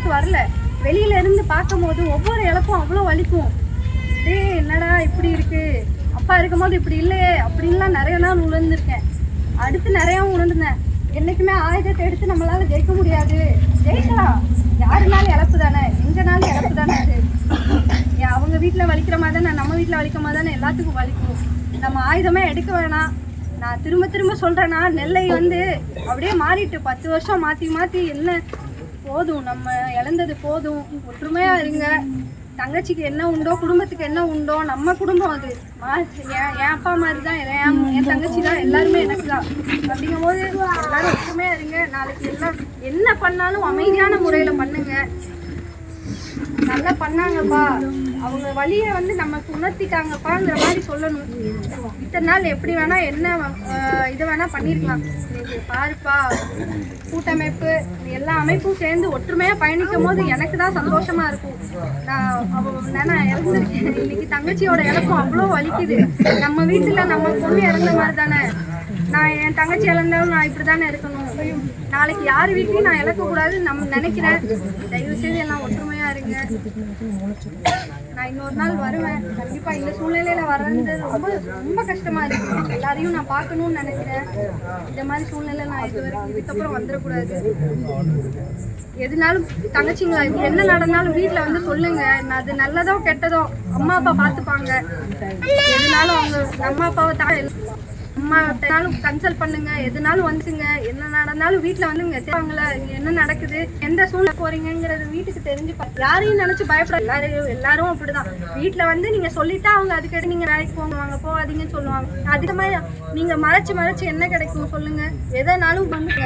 எனக்கு வரல வெளியில இருந்து பார்க்கும் போது ஒவ்வொரு இழப்பும் அவ்வளோ வலிக்கும் டேய் என்னடா இப்படி இருக்கு அப்பா இருக்கும்போது இப்படி இல்லையே அப்படின்லாம் நிறைய நாள் உணர்ந்திருக்கேன் அடுத்து நிறைய உணர்ந்தேன் என்னைக்குமே ஆயுதத்தை எடுத்து நம்மளால ஜெயிக்க முடியாது ஜெயிக்கலாம் யாருனாலும் இழப்பு தானே எங்கனாலும் இழப்பு தானே அது ஏன் அவங்க வீட்டில் வலிக்கிற மாதிரி தானே நம்ம வீட்டில் வலிக்கிற மாதிரி தானே எல்லாத்துக்கும் வலிக்கும் நம்ம ஆயுதமே எடுக்க வேணாம் நான் திரும்ப திரும்ப சொல்கிறேன்னா நெல்லை வந்து அப்படியே மாறிட்டு பத்து வருஷம் மாற்றி மாற்றி என்ன போதும் நம்ம இழந்தது போதும் ஒற்றுமையாக இருங்க தங்கச்சிக்கு என்ன உண்டோ குடும்பத்துக்கு என்ன உண்டோ நம்ம குடும்பம் அது மா என் என் அப்பா மாதிரி தான் என் என் தங்கச்சி தான் எல்லாருமே எனக்கு தான் அப்படிங்கும்போது எல்லாரும் ஒற்றுமையாக இருங்க நாளைக்கு எல்லாம் என்ன பண்ணாலும் அமைதியான முறையில் பண்ணுங்க நல்லா பண்ணாங்கப்பா அவங்க வழியை வந்து நமக்கு உணர்த்திட்டாங்கப்பாங்கிற மாதிரி சொல்லணும் இத்தனை நாள் எப்படி வேணா என்ன அஹ், இது வேணா பண்ணிருக்கலாம் இன்னைக்கு பாருப்பா கூட்டமைப்பு எல்லா அமைப்பும் சேர்ந்து ஒற்றுமையா பயணிக்கும் போது எனக்கு தான் சந்தோஷமா இருக்கும் நான் அவ நான் இறந்துருக்கேன் இன்னைக்கு தங்கச்சியோட இழப்பும் அவ்வளோ வலிக்குது நம்ம வீட்டுல நம்ம பொண்ணு இறந்த மாதிரி தானே நான் என் தங்கச்சி இழந்தாலும் நான் இப்படி தானே இருக்கணும் நாளைக்கு யார் வீட்லையும் நான் இழக்கக்கூடாதுன்னு நம்ம நினைக்கிறேன் தயவு செய்து எல்லாம் ஒற்றுமையா இருங்க நான் இன்னொரு நாள் வருவேன் கண்டிப்பா இந்த சூழ்நிலையில வர்றது ரொம்ப ரொம்ப கஷ்டமா இருக்கு எல்லாரையும் நான் பார்க்கணும்னு நினைக்கிறேன் இந்த மாதிரி சூழ்நிலை நான் இது வரைக்கும் இதுக்கப்புறம் வந்துடக்கூடாது எதுனாலும் தங்கச்சிங்களா இது என்ன நடந்தாலும் வீட்டில் வந்து சொல்லுங்க நான் அது நல்லதோ கெட்டதோ அம்மா அப்பா பார்த்துப்பாங்க எதுனாலும் அவங்க அம்மா அப்பாவை தான் அம்மா எதுனாலும் கன்சல்ட் பண்ணுங்க எதுனாலும் வந்துங்க என்ன நடந்தாலும் வீட்டில் வந்து இங்கே தேவாங்கள என்ன நடக்குது எந்த சூழ்நிலை போறீங்கங்கிறது வீட்டுக்கு தெரிஞ்சு பா- யாரையும் நினைச்சு பயப்பட எல்லாரும் எல்லாரும் அப்படிதான் வீட்டில் வந்து நீங்க சொல்லிட்டா அவங்க அதுக்கடி நீங்க வேலைக்கு போவாங்க போகாதீங்கன்னு சொல்லுவாங்க அதுக்கு மாதிரி நீங்க மறைச்சு மறைச்சு என்ன கிடைக்கும் சொல்லுங்க எதனாலும் பண்ணுங்க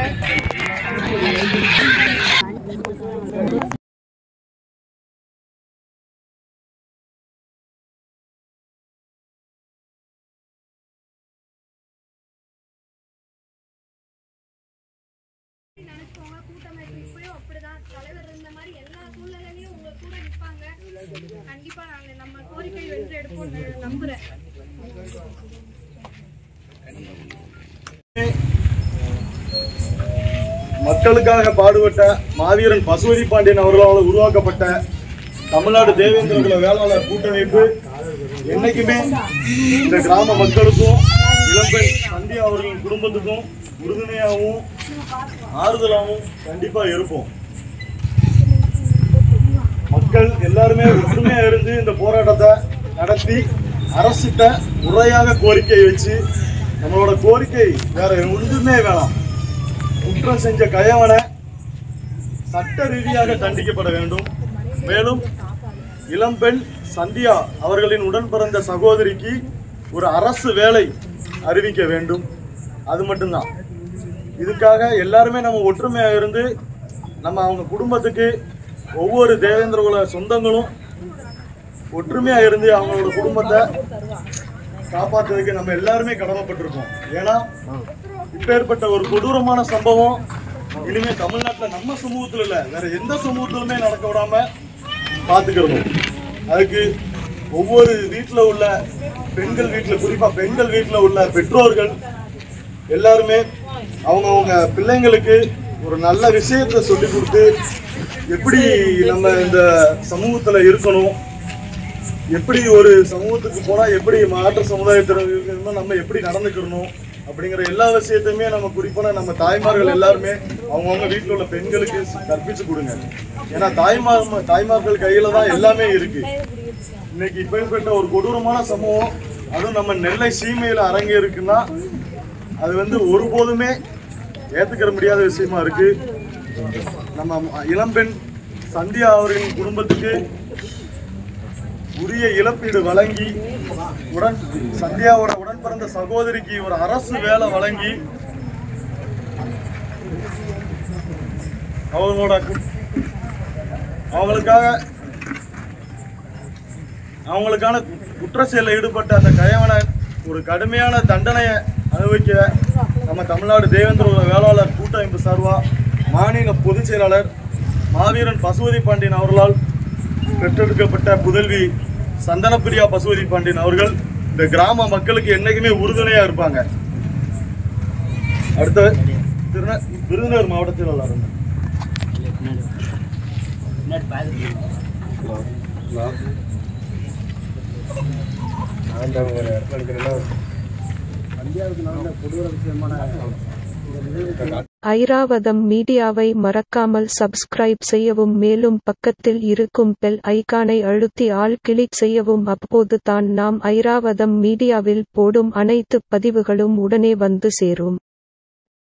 நினைச்சுக்கோங்க கூட்டமைப்பு இப்பயும் அப்படிதான் தலைவர் இருந்த மாதிரி எல்லா சூழ்நிலையிலயும் உங்க கூட நிற்பாங்க கண்டிப்பா நாங்க நம்ம கோரிக்கை வென்று எடுப்போம் நம்புறேன் மக்களுக்காக பாடுபட்ட மாவீரன் பசுபதி பாண்டியன் அவர்களால் உருவாக்கப்பட்ட தமிழ்நாடு தேவேந்திர குல வேளாளர் கூட்டமைப்பு என்னைக்குமே இந்த கிராம மக்களுக்கும் இளம்பெண் சந்தியா அவர்களின் குடும்பத்துக்கும் உறுதுணையாகவும் ஆறுதலாகவும் கண்டிப்பா இருப்போம் மக்கள் எல்லாருமே ஒற்றுமையா இருந்து இந்த போராட்டத்தை நடத்தி அரசிட்ட முறையாக கோரிக்கை வச்சு நம்மளோட கோரிக்கை வேற ஒன்றுமே வேணாம் குற்றம் செஞ்ச கயவனை சட்ட ரீதியாக தண்டிக்கப்பட வேண்டும் மேலும் இளம்பெண் சந்தியா அவர்களின் உடன் பிறந்த சகோதரிக்கு ஒரு அரசு வேலை அறிவிக்க வேண்டும் அது மட்டும்தான் இதுக்காக எல்லாருமே நம்ம ஒற்றுமையாக இருந்து நம்ம அவங்க குடும்பத்துக்கு ஒவ்வொரு தேவேந்திரகுல சொந்தங்களும் ஒற்றுமையா இருந்து அவங்களோட குடும்பத்தை காப்பாற்றுறதுக்கு நம்ம எல்லாருமே கடமைப்பட்டிருக்கோம் ஏன்னா இப்பேற்பட்ட ஒரு கொடூரமான சம்பவம் இனிமே தமிழ்நாட்டுல நம்ம சமூகத்துல இல்ல வேற எந்த சமூகத்திலுமே நடக்க விடாம பாத்துக்கிறணும் அதுக்கு ஒவ்வொரு வீட்டுல உள்ள பெண்கள் வீட்டுல குறிப்பா பெண்கள் வீட்டுல உள்ள பெற்றோர்கள் எல்லாருமே அவங்கவங்க பிள்ளைங்களுக்கு ஒரு நல்ல விஷயத்தை சொல்லி கொடுத்து எப்படி நம்ம இந்த சமூகத்துல இருக்கணும் எப்படி ஒரு சமூகத்துக்கு போனா எப்படி மாற்று சமுதாயத்தில் இருக்கணும்னா நம்ம எப்படி நடந்துக்கிறணும் அப்படிங்கிற எல்லா விஷயத்தையுமே நம்ம குறிப்பான நம்ம தாய்மார்கள் எல்லாருமே அவங்கவுங்க வீட்டில் உள்ள பெண்களுக்கு கற்பிச்சு கொடுங்க ஏன்னா தாய்மார் தாய்மார்கள் கையில தான் எல்லாமே இருக்கு இன்னைக்கு இப்படிப்பட்ட ஒரு கொடூரமான சம்பவம் அதுவும் நம்ம நெல்லை சீமையில அரங்கே இருக்குன்னா அது வந்து ஒருபோதுமே ஏத்துக்கிற முடியாத விஷயமா இருக்கு நம்ம இளம்பெண் சந்தியா அவர்களின் குடும்பத்துக்கு உரிய இழப்பீடு வழங்கி உடன் சந்தியாவோட உடன் பிறந்த சகோதரிக்கு ஒரு அரசு வேலை வழங்கி அவங்களோட கு- அவங்களுக்காக அவங்களுக்கான கு- குற்ற செயலில் ஈடுபட்ட அந்த கயவனை ஒரு கடுமையான தண்டனையை அனுபவிக்க நம்ம தமிழ்நாடு தேவேந்திர குல வேளாளர் கூட்டமைப்பு சார்பா மாநில பொதுச் செயலாளர் மாவீரன் பசுபதி பாண்டியன் அவர்களால் பெற்றெடுக்கப்பட்ட புதல்வி சந்தனப்பிரியா பசுபதி பாண்டியன் அவர்கள் இந்த கிராம மக்களுக்கு என்னைக்குமே உறுதுணையா இருப்பாங்க அடுத்த திருந விருதுநகர் மாவட்ட செயலாளர் ஐராவதம் மீடியாவை மறக்காமல் சப்ஸ்கிரைப் செய்யவும் மேலும் பக்கத்தில் இருக்கும் பெல் ஐகானை அழுத்தி ஆல் கிளிக் செய்யவும் அப்போது தான் நாம் ஐராவதம் மீடியாவில் போடும் அனைத்து பதிவுகளும் உடனே வந்து சேரும்